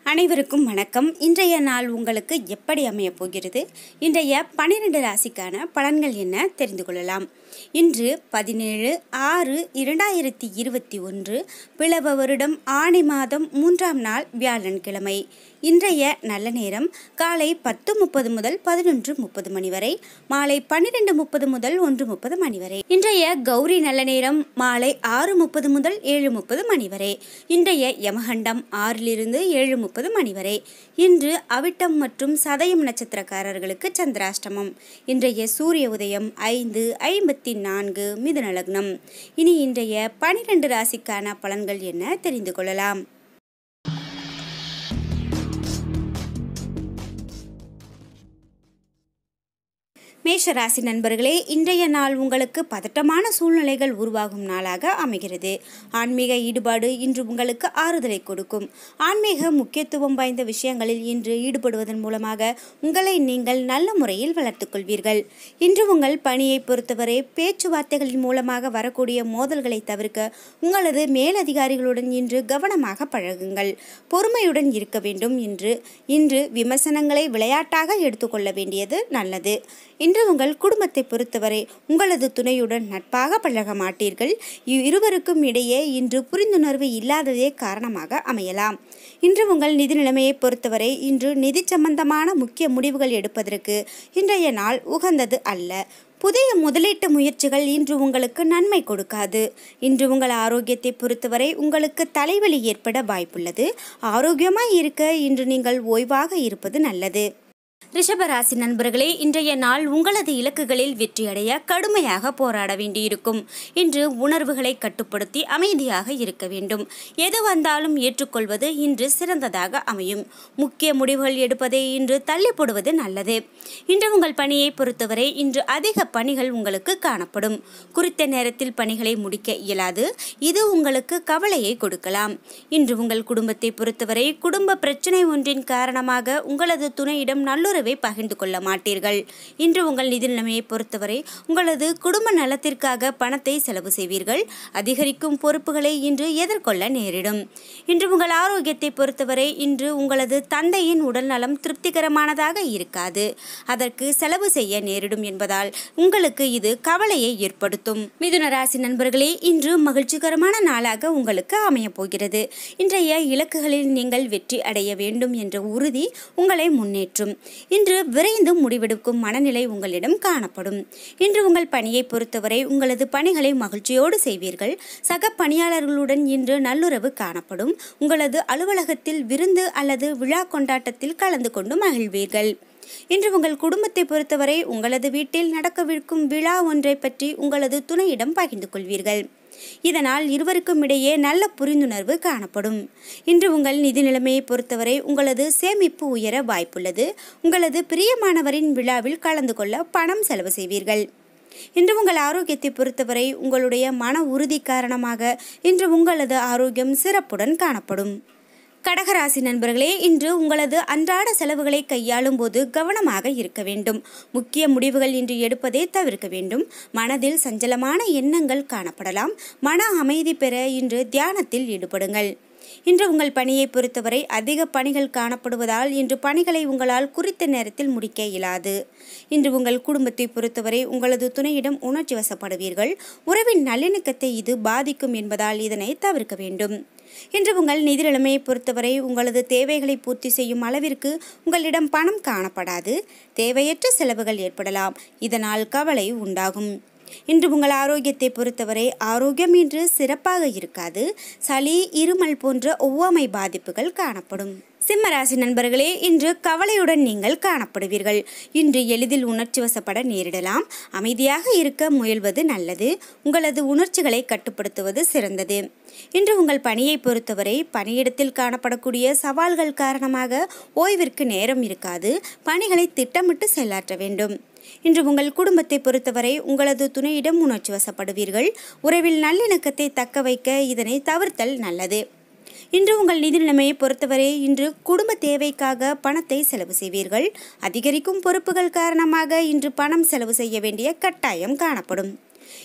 அனைவருக்கும் வணக்கம் இன்றைய நாள் உங்களுக்கு எப்படி அமையப் போகிறது இன்றைய பன்னிரண்டு ராசிக்கான பலன்கள் என்ன தெரிந்து கொள்ளலாம் இன்று பதினேழு ஆறு இரண்டாயிரத்தி இருபத்தி ஒன்று பிளவ வருடம் ஆணி மாதம் மூன்றாம் நாள் வியாழன்கிழமை இன்றைய நல்ல நேரம் காலை பத்து முப்பது முதல் பதினொன்று முப்பது மணி வரை மாலை பன்னிரெண்டு முப்பது முதல் ஒன்று முப்பது மணி வரை இன்றைய கௌரி நல்ல நேரம் மாலை ஆறு முப்பது முதல் ஏழு முப்பது மணி வரை இன்றைய யமகண்டம் ஆறிலிருந்து ஏழு முப்பது மணி வரை இன்று அவிட்டம் மற்றும் சதயம் நட்சத்திரக்காரர்களுக்கு சந்திராஷ்டமம் இன்றைய சூரிய உதயம் ஐந்து ஐம்பத்தி நான்கு மிதுன லக்னம் இனி இன்றைய பனிரெண்டு ராசிக்கான பலன்கள் என்ன தெரிந்து கொள்ளலாம் மேஷ ராசி நண்பர்களே இன்றைய நாள் உங்களுக்கு பதட்டமான சூழ்நிலைகள் உருவாகும் நாளாக அமைகிறது ஆன்மீக ஈடுபாடு இன்று உங்களுக்கு ஆறுதலை கொடுக்கும் ஆன்மீக முக்கியத்துவம் வாய்ந்த விஷயங்களில் இன்று ஈடுபடுவதன் மூலமாக உங்களை நீங்கள் நல்ல முறையில் வளர்த்துக் கொள்வீர்கள் இன்று உங்கள் பணியை பொறுத்தவரை பேச்சுவார்த்தைகளின் மூலமாக வரக்கூடிய மோதல்களை தவிர்க்க உங்களது மேலதிகாரிகளுடன் இன்று கவனமாக பழகுங்கள் பொறுமையுடன் இருக்க வேண்டும் இன்று இன்று விமர்சனங்களை விளையாட்டாக எடுத்துக்கொள்ள வேண்டியது நல்லது இன்று உங்கள் குடும்பத்தை பொறுத்தவரை உங்களது துணையுடன் நட்பாக பழக மாட்டீர்கள் இ- இருவருக்கும் இடையே இன்று புரிந்துணர்வு இல்லாததே காரணமாக அமையலாம் இன்று உங்கள் நிதி நிலைமையை பொறுத்தவரை இன்று நிதி சம்பந்தமான முக்கிய முடிவுகள் எடுப்பதற்கு இன்றைய நாள் உகந்தது அல்ல புதிய முதலீட்டு முயற்சிகள் இன்று உங்களுக்கு நன்மை கொடுக்காது இன்று உங்கள் ஆரோக்கியத்தை பொறுத்தவரை உங்களுக்கு தலைவலி ஏற்பட வாய்ப்புள்ளது ஆரோக்கியமாய் இருக்க இன்று நீங்கள் ஓய்வாக இருப்பது நல்லது ரிஷபராசி நண்பர்களே இன்றைய நாள் உங்களது இலக்குகளில் வெற்றியடைய கடுமையாக போராட வேண்டியிருக்கும் இன்று உணர்வுகளை கட்டுப்படுத்தி அமைதியாக இருக்க வேண்டும் எது வந்தாலும் ஏற்றுக்கொள்வது இன்று சிறந்ததாக அமையும் முக்கிய முடிவுகள் எடுப்பதை இன்று தள்ளி போடுவது நல்லது இன்று உங்கள் பணியை பொறுத்தவரை இன்று அதிக பணிகள் உங்களுக்கு காணப்படும் குறித்த நேரத்தில் பணிகளை முடிக்க இயலாது இது உங்களுக்கு கவலையை கொடுக்கலாம் இன்று உங்கள் குடும்பத்தை பொறுத்தவரை குடும்ப பிரச்சனை ஒன்றின் காரணமாக உங்களது துணையிடம் நல்லுறவை பகிர்ந்து கொள்ள மாட்டீர்கள் இன்று உங்கள் நிதி நிலைமையை பொறுத்தவரை உங்களது குடும்ப நலத்திற்காக பணத்தை செலவு செய்வீர்கள் அதிகரிக்கும் பொறுப்புகளை இன்று எதிர்கொள்ள நேரிடும் இன்று உங்கள் ஆரோக்கியத்தை பொறுத்தவரை இன்று உங்களது தந்தையின் உடல் நலம் திருப்திகரமானதாக இருக்காது அதற்கு செலவு செய்ய நேரிடும் என்பதால் உங்களுக்கு இது கவலையை ஏற்படுத்தும் மிதுன ராசி நண்பர்களே இன்று மகிழ்ச்சிகரமான நாளாக உங்களுக்கு அமையப் போகிறது இன்றைய இலக்குகளில் நீங்கள் வெற்றி அடைய வேண்டும் என்ற உறுதி உங்களை முன்னேற்றும் இன்று விரைந்து முடிவெடுக்கும் மனநிலை உங்களிடம் காணப்படும் இன்று உங்கள் பணியை பொறுத்தவரை உங்களது பணிகளை மகிழ்ச்சியோடு செய்வீர்கள் சக பணியாளர்களுடன் இன்று நல்லுறவு காணப்படும் உங்களது அலுவலகத்தில் விருந்து அல்லது விழா கொண்டாட்டத்தில் கலந்து கொண்டு மகிழ்வீர்கள் இன்று உங்கள் குடும்பத்தை பொறுத்தவரை உங்களது வீட்டில் நடக்கவிருக்கும் விழா ஒன்றை பற்றி உங்களது துணையிடம் பகிர்ந்து கொள்வீர்கள் இதனால் இருவருக்கும் இடையே நல்ல புரிந்துணர்வு காணப்படும் இன்று உங்கள் நிதி நிலைமையை பொறுத்தவரை உங்களது சேமிப்பு உயர வாய்ப்புள்ளது உங்களது பிரியமானவரின் விழாவில் கலந்து கொள்ள பணம் செலவு செய்வீர்கள் இன்று உங்கள் ஆரோக்கியத்தை பொறுத்தவரை உங்களுடைய மன உறுதி காரணமாக இன்று உங்களது ஆரோக்கியம் சிறப்புடன் காணப்படும் கடகராசி நண்பர்களே இன்று உங்களது அன்றாட செலவுகளை கையாளும் போது கவனமாக இருக்க வேண்டும் முக்கிய முடிவுகள் இன்று எடுப்பதை தவிர்க்க வேண்டும் மனதில் சஞ்சலமான எண்ணங்கள் காணப்படலாம் மன அமைதி பெற இன்று தியானத்தில் ஈடுபடுங்கள் இன்று உங்கள் பணியை பொறுத்தவரை அதிக பணிகள் காணப்படுவதால் இன்று பணிகளை உங்களால் குறித்த நேரத்தில் முடிக்க இயலாது இன்று உங்கள் குடும்பத்தை பொறுத்தவரை உங்களது துணையிடம் உணர்ச்சி வசப்படுவீர்கள் உறவின் நல்லிணக்கத்தை இது பாதிக்கும் என்பதால் இதனை தவிர்க்க வேண்டும் இன்று உங்கள் நிதி நிலைமையை பொறுத்தவரை உங்களது தேவைகளை பூர்த்தி செய்யும் அளவிற்கு உங்களிடம் பணம் காணப்படாது தேவையற்ற செலவுகள் ஏற்படலாம் இதனால் கவலை உண்டாகும் இன்று உங்கள் ஆரோக்கியத்தை பொறுத்தவரை ஆரோக்கியம் இன்று சிறப்பாக இருக்காது சளி இருமல் போன்ற ஒவ்வாமை பாதிப்புகள் காணப்படும் சிம்மராசி நண்பர்களே இன்று கவலையுடன் நீங்கள் காணப்படுவீர்கள் இன்று எளிதில் உணர்ச்சி வசப்பட நேரிடலாம் அமைதியாக இருக்க முயல்வது நல்லது உங்களது உணர்ச்சிகளை கட்டுப்படுத்துவது சிறந்தது இன்று உங்கள் பணியை பொறுத்தவரை பணியிடத்தில் காணப்படக்கூடிய சவால்கள் காரணமாக ஓய்விற்கு நேரம் இருக்காது பணிகளை திட்டமிட்டு செயலாற்ற வேண்டும் இன்று உங்கள் குடும்பத்தை பொறுத்தவரை உங்களது துணையிடம் உணர்ச்சி வசப்படுவீர்கள் உறவில் நல்லிணக்கத்தை தக்க வைக்க இதனை தவிர்த்தல் நல்லது இன்று உங்கள் நிதி நிலைமையை பொறுத்தவரை இன்று குடும்ப தேவைக்காக பணத்தை செலவு செய்வீர்கள் அதிகரிக்கும் பொறுப்புகள் காரணமாக இன்று பணம் செலவு செய்ய வேண்டிய கட்டாயம் காணப்படும்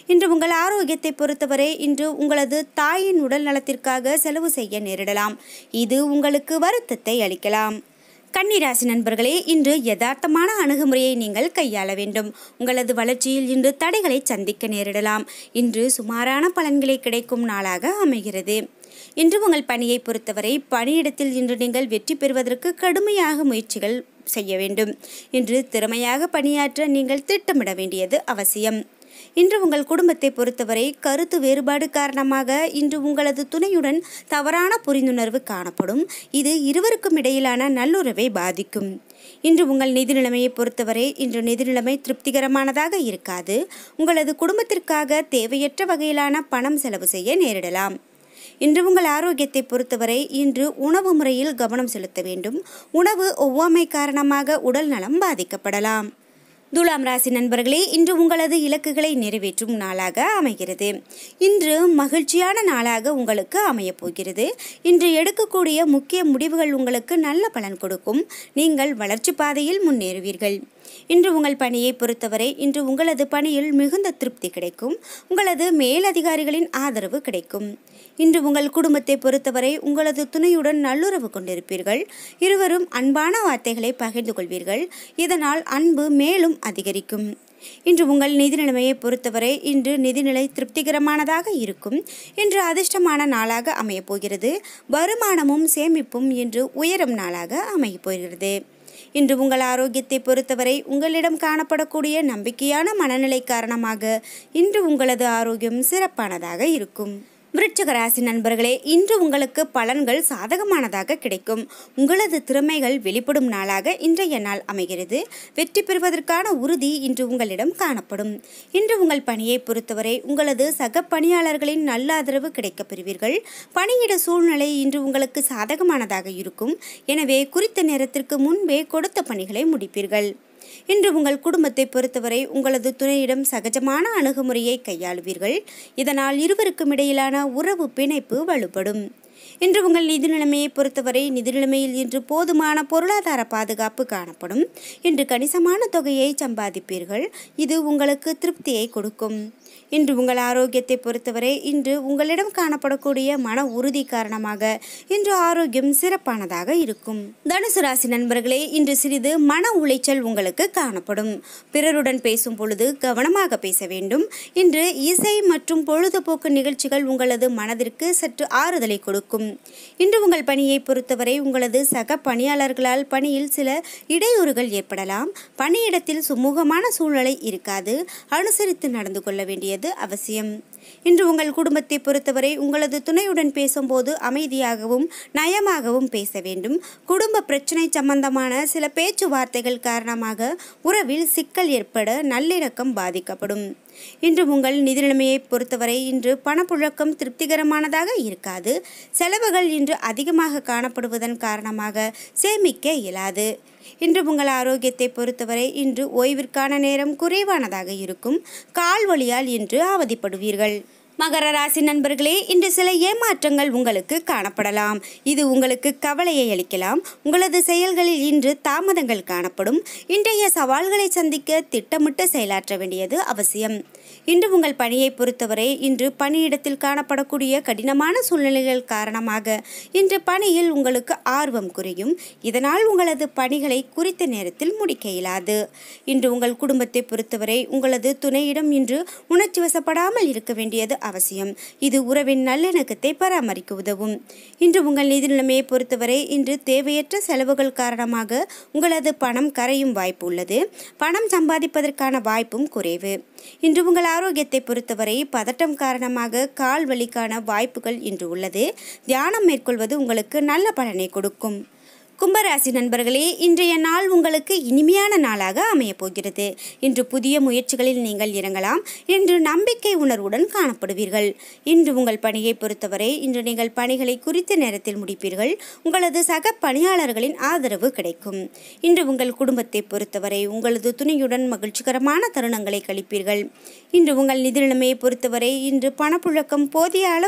இன்று உங்கள் ஆரோக்கியத்தை பொறுத்தவரை இன்று உங்களது தாயின் உடல் நலத்திற்காக செலவு செய்ய நேரிடலாம் இது உங்களுக்கு வருத்தத்தை அளிக்கலாம் கன்னிராசி நண்பர்களே இன்று யதார்த்தமான அணுகுமுறையை நீங்கள் கையாள வேண்டும் உங்களது வளர்ச்சியில் இன்று தடைகளை சந்திக்க நேரிடலாம் இன்று சுமாரான பலன்களை கிடைக்கும் நாளாக அமைகிறது இன்று உங்கள் பணியை பொறுத்தவரை பணியிடத்தில் இன்று நீங்கள் வெற்றி பெறுவதற்கு கடுமையாக முயற்சிகள் செய்ய வேண்டும் இன்று திறமையாக பணியாற்ற நீங்கள் திட்டமிட வேண்டியது அவசியம் இன்று உங்கள் குடும்பத்தை பொறுத்தவரை கருத்து வேறுபாடு காரணமாக இன்று உங்களது துணையுடன் தவறான புரிந்துணர்வு காணப்படும் இது இருவருக்கும் இடையிலான நல்லுறவை பாதிக்கும் இன்று உங்கள் நிதி நிலைமையை பொறுத்தவரை இன்று நிதி நிலைமை திருப்திகரமானதாக இருக்காது உங்களது குடும்பத்திற்காக தேவையற்ற வகையிலான பணம் செலவு செய்ய நேரிடலாம் இன்று உங்கள் ஆரோக்கியத்தை பொறுத்தவரை இன்று உணவு முறையில் கவனம் செலுத்த வேண்டும் உணவு ஒவ்வாமை காரணமாக உடல் நலம் பாதிக்கப்படலாம் துலாம் ராசி நண்பர்களே இன்று உங்களது இலக்குகளை நிறைவேற்றும் நாளாக அமைகிறது இன்று மகிழ்ச்சியான நாளாக உங்களுக்கு அமையப் போகிறது இன்று எடுக்கக்கூடிய முக்கிய முடிவுகள் உங்களுக்கு நல்ல பலன் கொடுக்கும் நீங்கள் வளர்ச்சி பாதையில் முன்னேறுவீர்கள் இன்று உங்கள் பணியை பொறுத்தவரை இன்று உங்களது பணியில் மிகுந்த திருப்தி கிடைக்கும் உங்களது மேலதிகாரிகளின் ஆதரவு கிடைக்கும் இன்று உங்கள் குடும்பத்தை பொறுத்தவரை உங்களது துணையுடன் நல்லுறவு கொண்டிருப்பீர்கள் இருவரும் அன்பான வார்த்தைகளை பகிர்ந்து கொள்வீர்கள் இதனால் அன்பு மேலும் அதிகரிக்கும் இன்று உங்கள் நிதி நிலைமையை பொறுத்தவரை இன்று நிதிநிலை திருப்திகரமானதாக இருக்கும் இன்று அதிர்ஷ்டமான நாளாக அமையப் போகிறது வருமானமும் சேமிப்பும் இன்று உயரும் நாளாக அமையப் போகிறது இன்று உங்கள் ஆரோக்கியத்தை பொறுத்தவரை உங்களிடம் காணப்படக்கூடிய நம்பிக்கையான மனநிலை காரணமாக இன்று உங்களது ஆரோக்கியம் சிறப்பானதாக இருக்கும் விருச்சிக ராசி நண்பர்களே இன்று உங்களுக்கு பலன்கள் சாதகமானதாக கிடைக்கும் உங்களது திறமைகள் வெளிப்படும் நாளாக இன்றைய நாள் அமைகிறது வெற்றி பெறுவதற்கான உறுதி இன்று உங்களிடம் காணப்படும் இன்று உங்கள் பணியை பொறுத்தவரை உங்களது சக பணியாளர்களின் நல்ல ஆதரவு கிடைக்கப் பெறுவீர்கள் பணியிட சூழ்நிலை இன்று உங்களுக்கு சாதகமானதாக இருக்கும் எனவே குறித்த நேரத்திற்கு முன்பே கொடுத்த பணிகளை முடிப்பீர்கள் இன்று உங்கள் குடும்பத்தை பொறுத்தவரை உங்களது துணையிடம் சகஜமான அணுகுமுறையை கையாளுவீர்கள் இதனால் இருவருக்கும் இடையிலான உறவு பிணைப்பு வலுப்படும் இன்று உங்கள் நிதி நிலைமையை பொறுத்தவரை நிதி நிலைமையில் இன்று போதுமான பொருளாதார பாதுகாப்பு காணப்படும் இன்று கணிசமான தொகையை சம்பாதிப்பீர்கள் இது உங்களுக்கு திருப்தியை கொடுக்கும் இன்று உங்கள் ஆரோக்கியத்தை பொறுத்தவரை இன்று உங்களிடம் காணப்படக்கூடிய மன உறுதி காரணமாக இன்று ஆரோக்கியம் சிறப்பானதாக இருக்கும் தனுசு ராசி நண்பர்களே இன்று சிறிது மன உளைச்சல் உங்களுக்கு காணப்படும் பிறருடன் பேசும் பொழுது கவனமாக பேச வேண்டும் இன்று இசை மற்றும் பொழுதுபோக்கு நிகழ்ச்சிகள் உங்களது மனதிற்கு சற்று ஆறுதலை கொடுக்கும் இன்று உங்கள் பணியை பொறுத்தவரை உங்களது சக பணியாளர்களால் பணியில் சில இடையூறுகள் ஏற்படலாம் பணியிடத்தில் சுமூகமான சூழ்நிலை இருக்காது அனுசரித்து நடந்து கொள்ள வேண்டியது அவசியம் இன்று உங்கள் குடும்பத்தை பொறுத்தவரை உங்களது துணையுடன் பேசும்போது அமைதியாகவும் நயமாகவும் பேச வேண்டும் குடும்ப பிரச்சனை சம்பந்தமான சில பேச்சுவார்த்தைகள் காரணமாக உறவில் சிக்கல் ஏற்பட நல்லிணக்கம் பாதிக்கப்படும் இன்று உங்கள் நிதி நிலைமையை பொறுத்தவரை இன்று பணப்புழக்கம் திருப்திகரமானதாக இருக்காது செலவுகள் இன்று அதிகமாக காணப்படுவதன் காரணமாக சேமிக்க இயலாது இன்று உங்கள் ஆரோக்கியத்தை பொறுத்தவரை இன்று ஓய்விற்கான நேரம் குறைவானதாக இருக்கும் கால் வலியால் இன்று அவதிப்படுவீர்கள் மகர ராசி நண்பர்களே இன்று சில ஏமாற்றங்கள் உங்களுக்கு காணப்படலாம் இது உங்களுக்கு கவலையை அளிக்கலாம் உங்களது செயல்களில் இன்று தாமதங்கள் காணப்படும் இன்றைய சவால்களை சந்திக்க திட்டமிட்டு செயலாற்ற வேண்டியது அவசியம் இன்று உங்கள் பணியை பொறுத்தவரை இன்று பணியிடத்தில் காணப்படக்கூடிய கடினமான சூழ்நிலைகள் காரணமாக இன்று பணியில் உங்களுக்கு ஆர்வம் குறையும் இதனால் உங்களது பணிகளை குறித்த நேரத்தில் முடிக்க இயலாது இன்று உங்கள் குடும்பத்தை பொறுத்தவரை உங்களது துணையிடம் இன்று உணர்ச்சி வசப்படாமல் இருக்க வேண்டியது அவசியம் இது உறவின் நல்லிணக்கத்தை பராமரிக்க உதவும் இன்று உங்கள் நிதி நிலைமையை பொறுத்தவரை இன்று தேவையற்ற செலவுகள் காரணமாக உங்களது பணம் கரையும் வாய்ப்பு உள்ளது பணம் சம்பாதிப்பதற்கான வாய்ப்பும் குறைவு இன்று உங்கள் ஆரோக்கியத்தை பொறுத்தவரை பதட்டம் காரணமாக கால் வலிக்கான வாய்ப்புகள் இன்று உள்ளது தியானம் மேற்கொள்வது உங்களுக்கு நல்ல பலனை கொடுக்கும் கும்பராசி நண்பர்களே இன்றைய நாள் உங்களுக்கு இனிமையான நாளாக அமையப் போகிறது இன்று புதிய முயற்சிகளில் நீங்கள் இறங்கலாம் இன்று நம்பிக்கை உணர்வுடன் காணப்படுவீர்கள் இன்று உங்கள் பணியை பொறுத்தவரை இன்று நீங்கள் பணிகளை குறித்த நேரத்தில் முடிப்பீர்கள் உங்களது சக பணியாளர்களின் ஆதரவு கிடைக்கும் இன்று உங்கள் குடும்பத்தை பொறுத்தவரை உங்களது துணையுடன் மகிழ்ச்சிகரமான தருணங்களை கழிப்பீர்கள் இன்று உங்கள் நிதி நிலைமையை பொறுத்தவரை இன்று பணப்புழக்கம் போதிய அளவு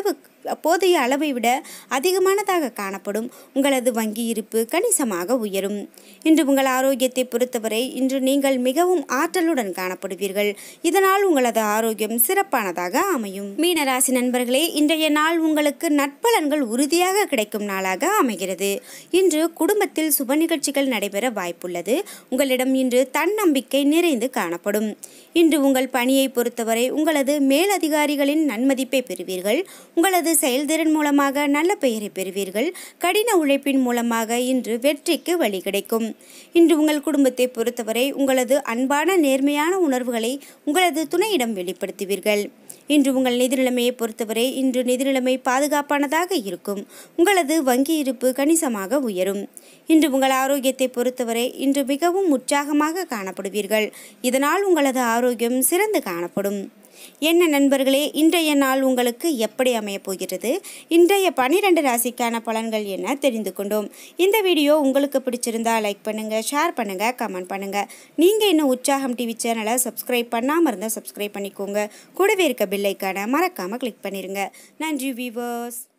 அப்போதைய அளவை விட அதிகமானதாக காணப்படும் உங்களது வங்கி இருப்பு கணிசமாக உயரும் இன்று உங்கள் ஆரோக்கியத்தை பொறுத்தவரை இன்று நீங்கள் மிகவும் ஆற்றலுடன் காணப்படுவீர்கள் இதனால் உங்களது ஆரோக்கியம் சிறப்பானதாக அமையும் மீனராசி நண்பர்களே இன்றைய நாள் உங்களுக்கு நட்பலன்கள் உறுதியாக கிடைக்கும் நாளாக அமைகிறது இன்று குடும்பத்தில் சுப நிகழ்ச்சிகள் நடைபெற வாய்ப்புள்ளது உங்களிடம் இன்று தன்னம்பிக்கை நிறைந்து காணப்படும் இன்று உங்கள் பணியை பொறுத்தவரை உங்களது மேலதிகாரிகளின் நன்மதிப்பை பெறுவீர்கள் உங்களது செயல்திறன் மூலமாக நல்ல பெயரை பெறுவீர்கள் கடின உழைப்பின் மூலமாக இன்று வெற்றிக்கு வழி கிடைக்கும் இன்று உங்கள் குடும்பத்தை பொறுத்தவரை உங்களது அன்பான நேர்மையான உணர்வுகளை உங்களது துணையிடம் வெளிப்படுத்துவீர்கள் இன்று உங்கள் நிதி நிலைமையை பொறுத்தவரை இன்று நிதி நிலைமை பாதுகாப்பானதாக இருக்கும் உங்களது வங்கி இருப்பு கணிசமாக உயரும் இன்று உங்கள் ஆரோக்கியத்தை பொறுத்தவரை இன்று மிகவும் உற்சாகமாக காணப்படுவீர்கள் இதனால் உங்களது ஆரோக்கியம் சிறந்து காணப்படும் என்ன நண்பர்களே இன்றைய நாள் உங்களுக்கு எப்படி அமையப் போகிறது இன்றைய பனிரெண்டு ராசிக்கான பலன்கள் என்ன தெரிந்து கொண்டோம் இந்த வீடியோ உங்களுக்கு பிடிச்சிருந்தா லைக் பண்ணுங்க ஷேர் பண்ணுங்க கமெண்ட் பண்ணுங்க நீங்க இன்னும் உற்சாகம் டிவி சேனலை சப்ஸ்கிரைப் பண்ணாமல் இருந்தால் சப்ஸ்கிரைப் பண்ணிக்கோங்க கூடவே இருக்க பில்லைக்கான மறக்காம கிளிக் பண்ணிருங்க நன்றி வீவர்ஸ்